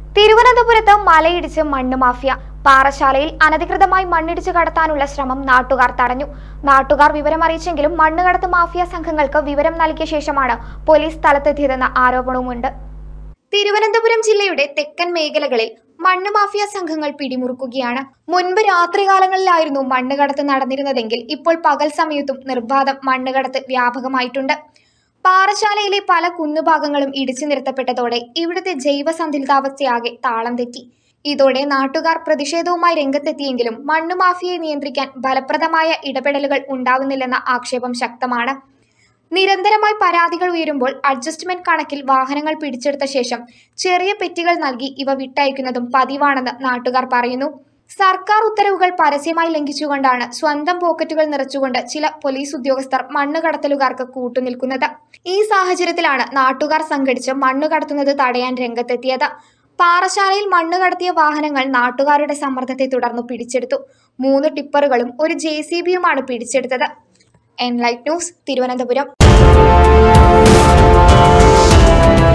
തിരുവനന്തപുരത്ത് മലയിടിച്ച് മണ്ണ് മാഫിയ പാറശാലയിൽ അനധികൃതമായി മണ്ണിടിച്ച് കടത്താനുള്ള ശ്രമം നാട്ടുകാർ തടഞ്ഞു നാട്ടുകാർ വിവരമറിയിച്ചെങ്കിലും മണ്ണ് കടത്ത് മാഫിയ സംഘങ്ങൾക്ക് വിവരം നൽകിയ ശേഷമാണ് പോലീസ് സ്ഥലത്തെത്തിയതെന്ന ആരോപണവുമുണ്ട് തിരുവനന്തപുരം ജില്ലയുടെ തെക്കൻ മേഖലകളിൽ മണ്ണ് മാഫിയ സംഘങ്ങൾ പിടിമുറുക്കുകയാണ് മുൻപ് രാത്രികാലങ്ങളിലായിരുന്നു മണ്ണ് കടത്ത് നടന്നിരുന്നതെങ്കിൽ ഇപ്പോൾ പകൽ സമയത്തും നിർബാധം മണ്ണ് കടത്ത് വ്യാപകമായിട്ടുണ്ട് പാറശാലയിലെ പല കുന്നുഭാഗങ്ങളും ഇടിച്ചു നിരത്തപ്പെട്ടതോടെ ഇവിടുത്തെ ജൈവ സന്തുലിതാവസ്ഥയാകെ താളം തെറ്റി ഇതോടെ നാട്ടുകാർ പ്രതിഷേധവുമായി രംഗത്തെത്തിയെങ്കിലും മണ്ണ് മാഫിയയെ നിയന്ത്രിക്കാൻ ഫലപ്രദമായ ഇടപെടലുകൾ ഉണ്ടാവുന്നില്ലെന്ന ആക്ഷേപം ശക്തമാണ് നിരന്തരമായി പരാതികൾ ഉയരുമ്പോൾ അഡ്ജസ്റ്റ്മെന്റ് കണക്കിൽ വാഹനങ്ങൾ പിടിച്ചെടുത്ത ശേഷം ചെറിയ പെറ്റികൾ നൽകി ഇവ വിട്ടയക്കുന്നതും പതിവാണെന്ന് നാട്ടുകാർ പറയുന്നു സർക്കാർ ഉത്തരവുകൾ പരസ്യമായി ലംഘിച്ചുകൊണ്ടാണ് സ്വന്തം പോക്കറ്റുകൾ നിറച്ചുകൊണ്ട് ചില പോലീസ് ഉദ്യോഗസ്ഥർ മണ്ണ് കടത്തലുകാർക്ക് കൂട്ടുനിൽക്കുന്നത് ഈ സാഹചര്യത്തിലാണ് നാട്ടുകാർ സംഘടിച്ച് മണ്ണ് കടത്തുന്നത് തടയാൻ രംഗത്തെത്തിയത് പാറശാലയിൽ മണ്ണ് കടത്തിയ വാഹനങ്ങൾ നാട്ടുകാരുടെ സമ്മർദ്ദത്തെ തുടർന്ന് പിടിച്ചെടുത്തു മൂന്ന് ടിപ്പറുകളും ഒരു ജെ സി ബിയുമാണ് പിടിച്ചെടുത്തത് എൻലൈറ്റ് ന്യൂസ് തിരുവനന്തപുരം